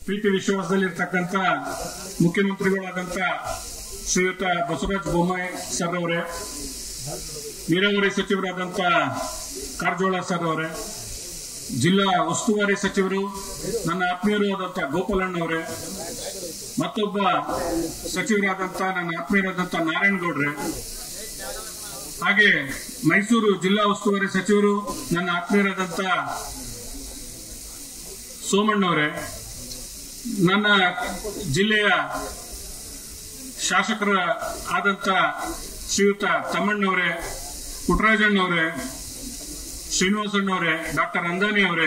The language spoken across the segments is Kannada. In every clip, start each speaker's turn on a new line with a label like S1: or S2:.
S1: ಪ್ರೀತಿ ವಿಶ್ವಾಸದಲ್ಲಿರ್ತಕ್ಕಂಥ ಮುಖ್ಯಮಂತ್ರಿಗಳಾದಂಥ ಶ್ರೀಯುತ ಬಸವರಾಜ ಬೊಮ್ಮಾಯಿ ಸರ್ ಅವರೇ ನೀರಾವರಿ ಸಚಿವರಾದಂಥ ಕಾರಜೋಳ ಸರ್ ಅವರೇ ಜಿಲ್ಲಾ ಉಸ್ತುವಾರಿ ಸಚಿವರು ನನ್ನ ಆತ್ಮೀಯರು ಆದಂಥ ಗೋಪಾಲಣ್ಣ ಅವರೇ ಮತ್ತೊಬ್ಬ ಸಚಿವರಾದಂಥ ನನ್ನ ಆತ್ಮೀಯರಾದಂಥ ನಾರಾಯಣಗೌಡ್ರೆ ಹಾಗೆ ಮೈಸೂರು ಜಿಲ್ಲಾ ಉಸ್ತುವಾರಿ ಸಚಿವರು ನನ್ನ ಆತ್ಮೀಯರಾದಂಥ ಸೋಮಣ್ಣವರೇ ನನ್ನ ಜಿಲ್ಲೆಯ ಶಾಸಕರ ಆದಂಥ ಶ್ರೀಯುತ ತಮ್ಮಣ್ಣವರೇ ಪುಟ್ಟರಾಜಣ್ಣವರೇ ಶ್ರೀನಿವಾಸಣ್ಣವರೇ ಡಾಕ್ಟರ್ ಅಂದಾನಿ ಅವರೇ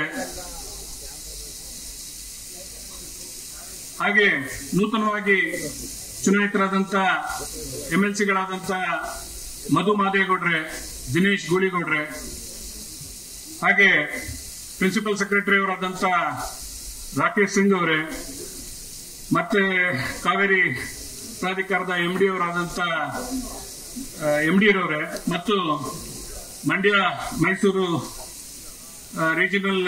S1: ಹಾಗೆ ನೂತನವಾಗಿ ಚುನಾಯಿತರಾದಂಥ ಎಂ ಎಲ್ ಸಿಗಳಾದಂಥ ಮಧು ಮಾದೇಗೌಡ್ರೆ ದಿನೇಶ್ ಗೂಳಿಗೌಡ್ರೆ ಹಾಗೆ ಪ್ರಿನ್ಸಿಪಲ್ ಸೆಕ್ರೆಟರಿ ಅವರಾದಂಥ ರಾಕೇಶ್ ಸಿಂಗ್ ಅವರೇ ಮತ್ತೆ ಕಾವೇರಿ ಪ್ರಾಧಿಕಾರದ ಎಂ ಡಿ ಅವರಾದಂಥ ಎಂ ಡಿ ಅವರೇ ಮತ್ತು Mandya Mysuru regional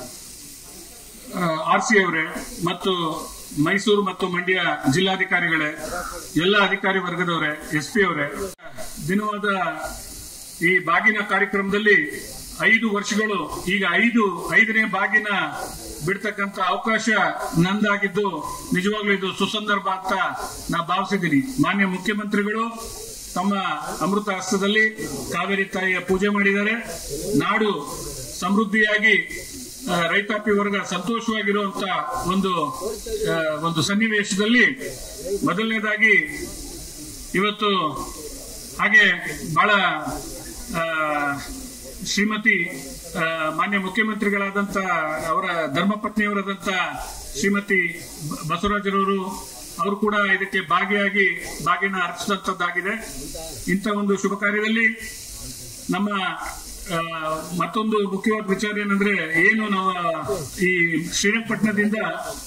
S1: R C ಅವರೇ ಮತ್ತು ಮೈಸೂರು ಮತ್ತು ಮಂಡ್ಯ ಜಿಲ್ಲಾಧಿಕಾರಿಗಳೇ ಎಲ್ಲ ಅಧಿಕಾರಿ ವರ್ಗದವರೇ ಎಸ್ ಪಿ ಅವರೇ ದಿನವಾದ ಈ ಬಾಗಿನ ಕಾರ್ಯಕ್ರಮದಲ್ಲಿ ಐದು ವರ್ಷಗಳು ಈಗ ಐದು ಐದನೇ ಬಾಗಿನ ಬಿಡ್ತಕ್ಕಂತ ಅವಕಾಶ ನಂದಾಗಿದ್ದು ನಿಜವಾಗ್ಲೂ ಇದು ಸುಸಂದರ್ಭ ಅಂತ ನಾ ಭಾವಿಸಿದ್ದೀನಿ ಮಾನ್ಯ ಮುಖ್ಯಮಂತ್ರಿಗಳು ತಮ್ಮ ಅಮೃತ ಹಸ್ತದಲ್ಲಿ ಕಾವೇರಿ ತಾಯಿಯ ಪೂಜೆ ಮಾಡಿದ್ದಾರೆ ನಾಡು ಸಮೃದ್ಧಿಯಾಗಿ ಆ, ರೈತಾಪಿ ವರ್ಗ ಸಂತೋಷವಾಗಿರುವಂತ ಒಂದು ಆ, ಒಂದು ಸನ್ನಿವೇಶದಲ್ಲಿ ಮೊದಲನೇದಾಗಿ ಇವತ್ತು ಹಾಗೆ ಬಹಳ ಆ, ಶ್ರೀಮತಿ ಆ, ಮಾನ್ಯ ಮುಖ್ಯಮಂತ್ರಿಗಳಾದಂತ ಅವರ ಧರ್ಮಪತ್ನಿಯವರಾದಂತ ಶ್ರೀಮತಿ ಬ- ಬಸವರಾಜರವರು ಅವರು ಕೂಡ ಇದಕ್ಕೆ ಭಾಗಿಯಾಗಿ ಬಾಗಿನ ಅರ್ಪಿಸಿದಂತದ್ದಾಗಿದೆ ಇಂಥ ಒಂದು ಶುಭ ಕಾರ್ಯದಲ್ಲಿ ನಮ್ಮ ಆ, ಮತ್ತೊಂದು ಮುಖ್ಯವಾದ ವಿಚಾರ ಏನಂದ್ರೆ ಏನು ನಾವು ಈ ಶ್ರೀರಂಗಪಟ್ಟಣದಿಂದ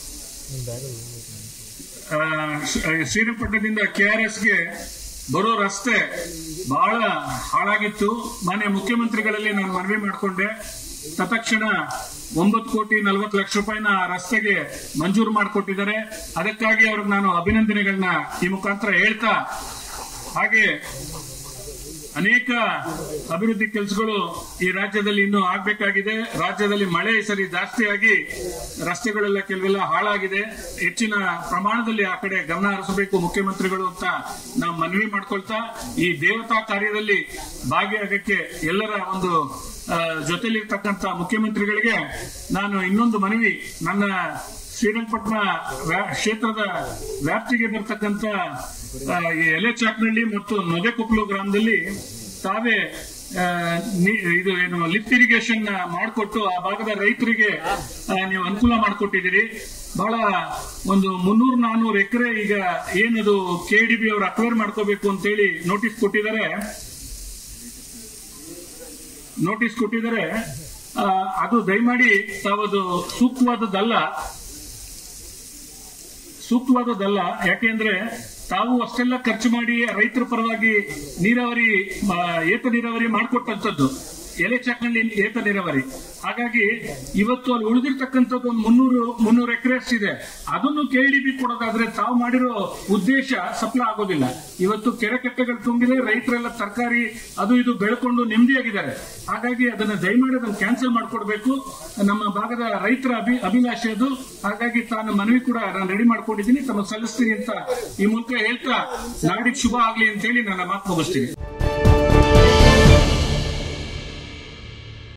S1: ಆ, ಶ್ರೀ- ಶ್ರೀರಂಗಪಟ್ಟಣದಿಂದ ಕೆಆರ್ಎಸ್ಗೆ ಬರೋ ರಸ್ತೆ ಬಹಳ ಹಾಳಾಗಿತ್ತು ಮಾನ್ಯ ಮುಖ್ಯಮಂತ್ರಿಗಳಲ್ಲಿ ನಾನು ಮನವಿ ಮಾಡಿಕೊಂಡೆ ತತ್ಕ್ಷಣ ಒಂಬತ್ತು ಕೋಟಿ ನಲವತ್ತು ಲಕ್ಷ ರೂಪಾಯಿನ ಆ ರಸ್ತೆಗೆ ಮಂಜೂರು ಮಾಡಿಕೊಟ್ಟಿದ್ದಾರೆ ಅದಕ್ಕಾಗಿ ಅವ್ರಿಗೆ ನಾನು ಅಭಿನಂದನೆಗಳನ್ನ ಈ ಮುಖಾಂತರ ಹೇಳ್ತಾ ಹಾಗೆ ಅನೇಕ ಅಭಿವೃದ್ಧಿ ಕೆಲಸಗಳು ಈ ರಾಜ್ಯದಲ್ಲಿ ಇನ್ನೂ ಆಗ್ಬೇಕಾಗಿದೆ ರಾಜ್ಯದಲ್ಲಿ ಮಳೆ ಈ ಸರಿ ಜಾಸ್ತಿಯಾಗಿ ರಸ್ತೆಗಳೆಲ್ಲ ಕೆಲವೆಲ್ಲ ಹಾಳಾಗಿದೆ ಹೆಚ್ಚಿನ ಪ್ರಮಾಣದಲ್ಲಿ ಆ ಕಡೆ ಗಮನ ಹರಿಸಬೇಕು ಮುಖ್ಯಮಂತ್ರಿಗಳು ಅಂತ ನಾವು ಮನವಿ ಮಾಡ್ಕೊಳ್ತಾ ಈ ದೇವತಾ ಕಾರ್ಯದಲ್ಲಿ ಭಾಗಿಯಾಗಕ್ಕೆ ಎಲ್ಲರ ಒಂದು ಆ, ಜೊತೆಲಿರ್ತಕ್ಕಂಥ ಮುಖ್ಯಮಂತ್ರಿಗಳಿಗೆ ನಾನು ಇನ್ನೊಂದು ಮನವಿ ನನ್ನ ಶ್ರೀರಂಗಪಟ್ಟಣ ವ್ಯಾ- ಕ್ಷೇತ್ರದ ವ್ಯಾಪ್ತಿಗೆ ಬರ್ತಕ್ಕಂಥ ಆ, ಈ ಎಲೆಚಾಕ್ನಹಳ್ಳಿ ಮತ್ತು ನೊದೆಕೊಪ್ಪಲು ಗ್ರಾಮದಲ್ಲಿ ತಾವೇ ಆ, ನೀ- ಇದು ಏನು ಲಿಫ್ಟ್ ಇರಿಗೇಷನ್ ಮಾಡಿಕೊಟ್ಟು ಆ ಭಾಗದ ರೈತರಿಗೆ ಆ, ನೀವು ಅನುಕೂಲ ಮಾಡಿಕೊಟ್ಟಿದ್ದೀರಿ ಬಹಳ ಒಂದು ಮುನ್ನೂರು ನಾನೂರು ಎಕರೆ ಈಗ ಏನದು ಕೆ ಡಿ ಬಿ ಅವರು ಅಕ್ವೈರ್ ಮಾಡ್ಕೋಬೇಕು ಅಂತೇಳಿ ನೋಟಿಸ್ ಕೊಟ್ಟಿದ್ದಾರೆ ನೋಟಿಸ್ ಕೊಟ್ಟಿದ್ದಾರೆ ಆ, ಅದು ದಯಮಾಡಿ ತಾವದು ಸೂಕ್ತವಾದದ್ದಲ್ಲ ಸೂಕ್ತವಾದದ್ದಲ್ಲ ಯಾಕೆಂದ್ರೆ ತಾವು ಅಷ್ಟೆಲ್ಲ ಖರ್ಚು ಮಾಡಿ ರೈತರ ಪರವಾಗಿ ನೀರಾವರಿ ಆ, ಏತ ನೀರಾವರಿ ಮಾಡಿಕೊಟ್ಟಂತದ್ದು ಎಲೆ ಚಾಕಳ್ಳಿ ಏತ ನೀರಾವರಿ ಹಾಗಾಗಿ ಇವತ್ತು ಅಲ್ಲಿ ಉಳಿದಿರ್ತಕ್ಕಂಥದ್ದು ಒಂದು ಮುನ್ನೂರು ಮುನ್ನೂರು ಎಕರೆ ಇದೆ ಅದನ್ನು ಕೆಡಿಬಿ ಕೊಡೋದಾದ್ರೆ ತಾವು ಮಾಡಿರೋ ಉದ್ದೇಶ ಸಫಲ ಆಗೋದಿಲ್ಲ ಇವತ್ತು ಕೆರೆ ಕಟ್ಟೆಗಳು ತುಂಬಿದೆ ರೈತರೆಲ್ಲ ತರಕಾರಿ ಅದು ಇದು ಬೆಳ್ಕೊಂಡು ನೆಮ್ಮದಿಯಾಗಿದ್ದಾರೆ ಹಾಗಾಗಿ ಅದನ್ನ ದಯಮಾಡಿ ಅದನ್ನು ಕ್ಯಾನ್ಸಲ್ ಮಾಡಿಕೊಡ್ಬೇಕು ನಮ್ಮ ಭಾಗದ ರೈತರ ಅಭಿ ಅಭಿಲಾಷೆ ಅದು ಹಾಗಾಗಿ ತಾನು ಮನವಿ ಕೂಡ ನಾನು ರೆಡಿ ಮಾಡ್ಕೊಂಡಿದ್ದೀನಿ ತಮಗೆ ಸಲ್ಲಿಸ್ತೀನಿ ಅಂತ ಈ ಮೂಲಕ ಹೇಳ್ತಾ ನಾಡಿಗೆ ಶುಭ ಆಗ್ಲಿ ಅಂತ ಹೇಳಿ ನನ್ನ ಮಾತು ಮುಗಿಸ್ತೀನಿ